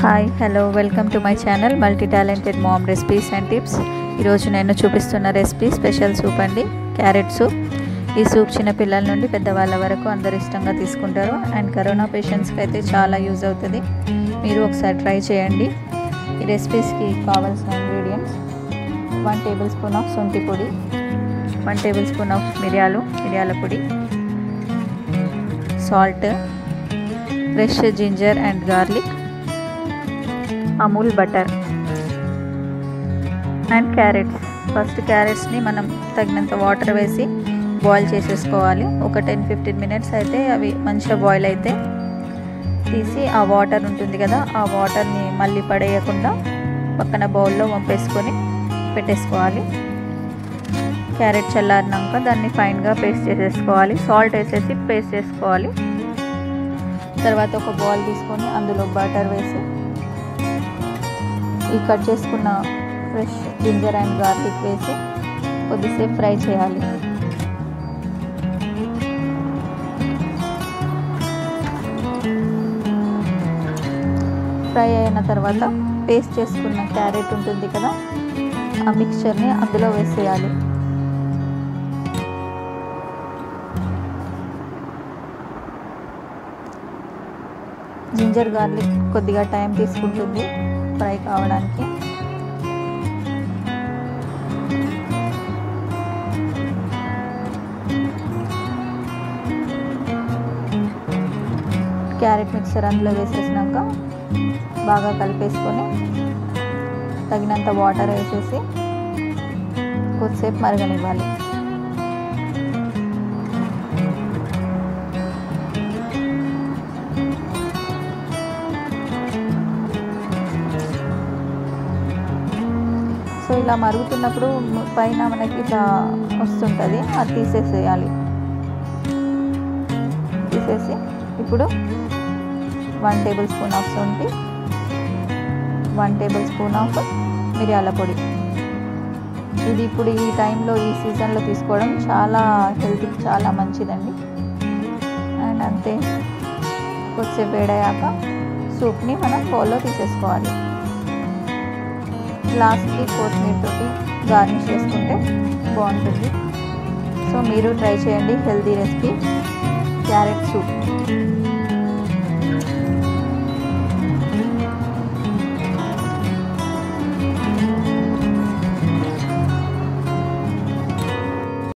hi hello welcome to my channel multi talented mom recipes and tips ఈరోజు నేను చూపిస్తున్న recipe special soup అండి carrot soup ఈ soup చిన్న పిల్లల నుండి పెద్దవాళ్ళ వరకు అందరు ఇష్టంగా తీసుకుంటారు అండ్ కరోనా పేషెంట్స్కి అయితే చాలా యూజ్ అవుతుంది మీరు ఒకసారి ట్రై చేయండి ఈ రెసిపీస్కి కావాల్సిన ingredients one tablespoon of శొంఠి పొడి వన్ టేబుల్ స్పూన్ ఆఫ్ మిరియాలు మిరియాల పొడి salt fresh ginger and garlic Amul butter and carrots first క్యారెట్స్ని మనం తగినంత వాటర్ వేసి బాయిల్ చేసేసుకోవాలి ఒక టెన్ ఫిఫ్టీన్ మినిట్స్ అయితే అవి మంచిగా బాయిల్ అయితే తీసి ఆ వాటర్ ఉంటుంది కదా ఆ వాటర్ని మళ్ళీ పడేయకుండా పక్కన బౌల్లో వంపేసుకొని పెట్టేసుకోవాలి క్యారెట్ చల్లారినాక దాన్ని ఫైన్గా పేస్ట్ చేసేసుకోవాలి సాల్ట్ వేసేసి పేస్ట్ చేసుకోవాలి తర్వాత ఒక బౌల్ తీసుకొని అందులో బటర్ వేసి ఈ కట్ చేసుకున్న ఫ్రెష్ జింజర్ అండ్ గార్లిక్ వేసి కొద్దిసేపు ఫ్రై చేయాలి ఫ్రై అయిన తర్వాత పేస్ట్ చేసుకున్న క్యారెట్ ఉంటుంది కదా ఆ మిక్చర్ని అందులో వేసేయాలి జింజర్ గార్లిక్ కొద్దిగా టైం తీసుకుంటుంది ఫ్రై కావడానికి క్యారెట్ మిక్సర్ అందులో వేసేసినాక బాగా కలిపేసుకొని తగినంత వాటర్ వేసేసి కొద్దిసేపు మరగనివ్వాలి సో ఇలా మరుగుతున్నప్పుడు పైన మనకి ఇట్లా వస్తుంటుంది అది తీసేసేయాలి తీసేసి ఇప్పుడు వన్ టేబుల్ స్పూన్ ఆఫ్ శొంఠి వన్ టేబుల్ స్పూన్ ఆఫ్ మిరియాల పొడి ఇది ఇప్పుడు ఈ టైంలో ఈ సీజన్లో తీసుకోవడం చాలా హెల్త్కి చాలా మంచిదండి అండ్ అంతే కొద్దిసేపు వేడయ్యాక సూప్ని మనం బౌల్లో తీసేసుకోవాలి లాస్ట్కి కొత్తిమీర తోటి గార్నిష్ చేసుకుంటే బాగుంటుంది సో మీరు ట్రై చేయండి హెల్తీ రెసిపీ క్యారెట్ సూప్